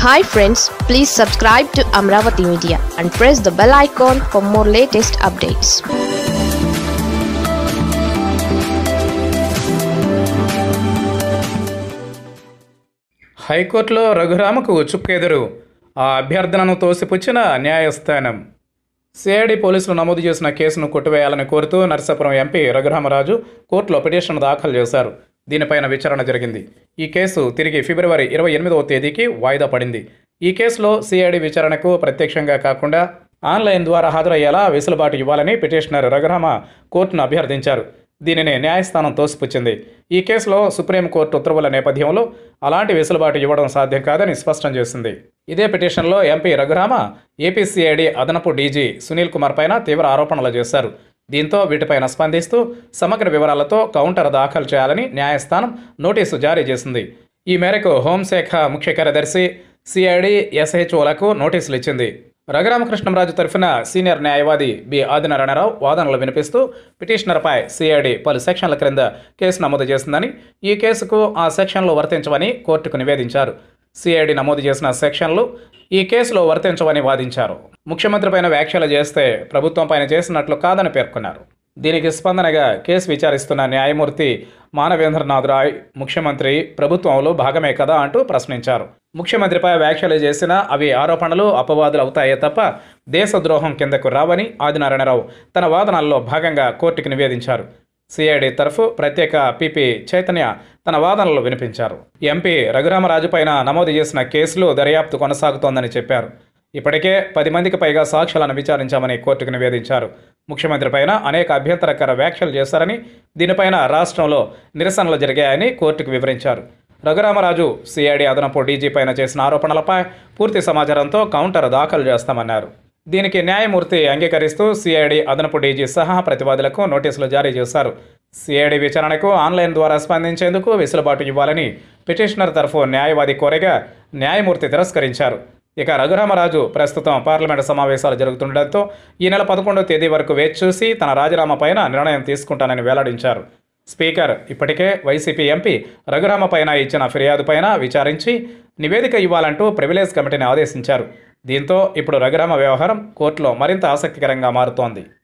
hi friends please subscribe to Amaravati media and press the bell icon for more latest updates హైకోర్టులో రఘురామకు చుక్కెదురు ఆ అభ్యర్థనను తోసిపుచ్చిన న్యాయస్థానం సిఐడి పోలీసులు నమోదు చేసిన కేసును కొట్టివేయాలని కోరుతూ నరసాపురం ఎంపీ రఘురామరాజు కోర్టులో పిటిషన్ దాఖలు చేశారు దీనిపైన విచారణ జరిగింది ఈ కేసు తిరిగి ఫిబ్రవరి ఇరవై ఎనిమిదవ తేదీకి వాయిదా పడింది ఈ కేసులో సిఐడి విచారణకు ప్రత్యక్షంగా కాకుండా ఆన్లైన్ ద్వారా హాజరయ్యేలా వెసులుబాటు ఇవ్వాలని పిటిషనర్ రఘురామ కోర్టును అభ్యర్థించారు దీనిని న్యాయస్థానం తోసిపుచ్చింది ఈ కేసులో సుప్రీంకోర్టు ఉత్తర్వుల నేపథ్యంలో అలాంటి వెసులుబాటు ఇవ్వడం సాధ్యం కాదని స్పష్టం చేసింది ఇదే పిటిషన్లో ఎంపీ రఘురామ ఏపీసీఐడి అదనపు డీజీ సునీల్ కుమార్ పైన తీవ్ర ఆరోపణలు చేశారు దీంతో వీటిపైన స్పందిస్తూ సమగ్ర వివరాలతో కౌంటర్ దాఖలు చేయాలని న్యాయస్థానం నోటీసు జారీ చేసింది ఈ మేరకు హోంశాఖ ముఖ్య కార్యదర్శి సిఐడి ఎస్హెచ్ఓలకు నోటీసులు ఇచ్చింది రఘురామకృష్ణంరాజు తరఫున సీనియర్ న్యాయవాది బి ఆదినారాయణరావు వాదనలు వినిపిస్తూ పిటిషనర్పై సిఐడి పలు సెక్షన్ల క్రింద కేసు నమోదు చేసిందని ఈ కేసుకు ఆ సెక్షన్లు వర్తించవని కోర్టుకు నివేదించారు సిఐడి నమోదు చేసిన సెక్షన్లు ఈ కేసులో వర్తించవని వాదించారు ముఖ్యమంత్రిపైన వ్యాఖ్యలు చేస్తే ప్రభుత్వం పైన చేసినట్లు కాదని పేర్కొన్నారు దీనికి స్పందనగా కేసు విచారిస్తున్న న్యాయమూర్తి మానవేంద్రనాథ్ రాయ్ ముఖ్యమంత్రి ప్రభుత్వంలో భాగమే కదా అంటూ ప్రశ్నించారు ముఖ్యమంత్రిపై వ్యాఖ్యలు చేసినా అవి ఆరోపణలు అపవాదులు అవుతాయే తప్ప దేశద్రోహం కిందకు రావని ఆదినారాయణరావు తన వాదనల్లో భాగంగా కోర్టుకు నివేదించారు సిఐడి తరఫు ప్రత్యేక పిపి చైతన్య తన వాదనలు వినిపించారు ఎంపీ రఘురామరాజు పైన నమోదు చేసిన కేసులు దర్యాప్తు కొనసాగుతోందని చెప్పారు ఇప్పటికే పది మందికి పైగా సాక్ష్యాలను విచారించామని కోర్టుకు నివేదించారు ముఖ్యమంత్రి పైన అనేక అభ్యంతరకర వ్యాఖ్యలు చేశారని దీనిపైన రాష్ట్రంలో నిరసనలు జరిగాయని కోర్టుకు వివరించారు రఘురామరాజు సిఐడి అదనపు డీజీ పైన చేసిన ఆరోపణలపై పూర్తి సమాచారంతో కౌంటర్ దాఖలు చేస్తామన్నారు దీనికి న్యాయమూర్తి అంగీకరిస్తూ సిఐడి అదనపు డీజీ సహా ప్రతివాదులకు నోటీసులు జారీ చేశారు సిఐడి విచారణకు ఆన్లైన్ ద్వారా స్పందించేందుకు వెసులుబాటు ఇవ్వాలని పిటిషనర్ తరఫు న్యాయవాది కోరగా న్యాయమూర్తి తిరస్కరించారు ఇక రఘురామరాజు ప్రస్తుతం పార్లమెంటు సమావేశాలు జరుగుతుండటంతో ఈ నెల పదకొండవ తేదీ వరకు వేచి చూసి తన రాజీనామా పైన నిర్ణయం తీసుకుంటానని వెల్లడించారు స్పీకర్ ఇప్పటికే వైసీపీ ఎంపీ రఘురామ పైన ఇచ్చిన ఫిర్యాదుపైన విచారించి నివేదిక ఇవ్వాలంటూ ప్రివిలేజ్ కమిటీని ఆదేశించారు దీంతో ఇప్పుడు రఘురామ వ్యవహారం కోర్టులో మరింత ఆసక్తికరంగా మారుతోంది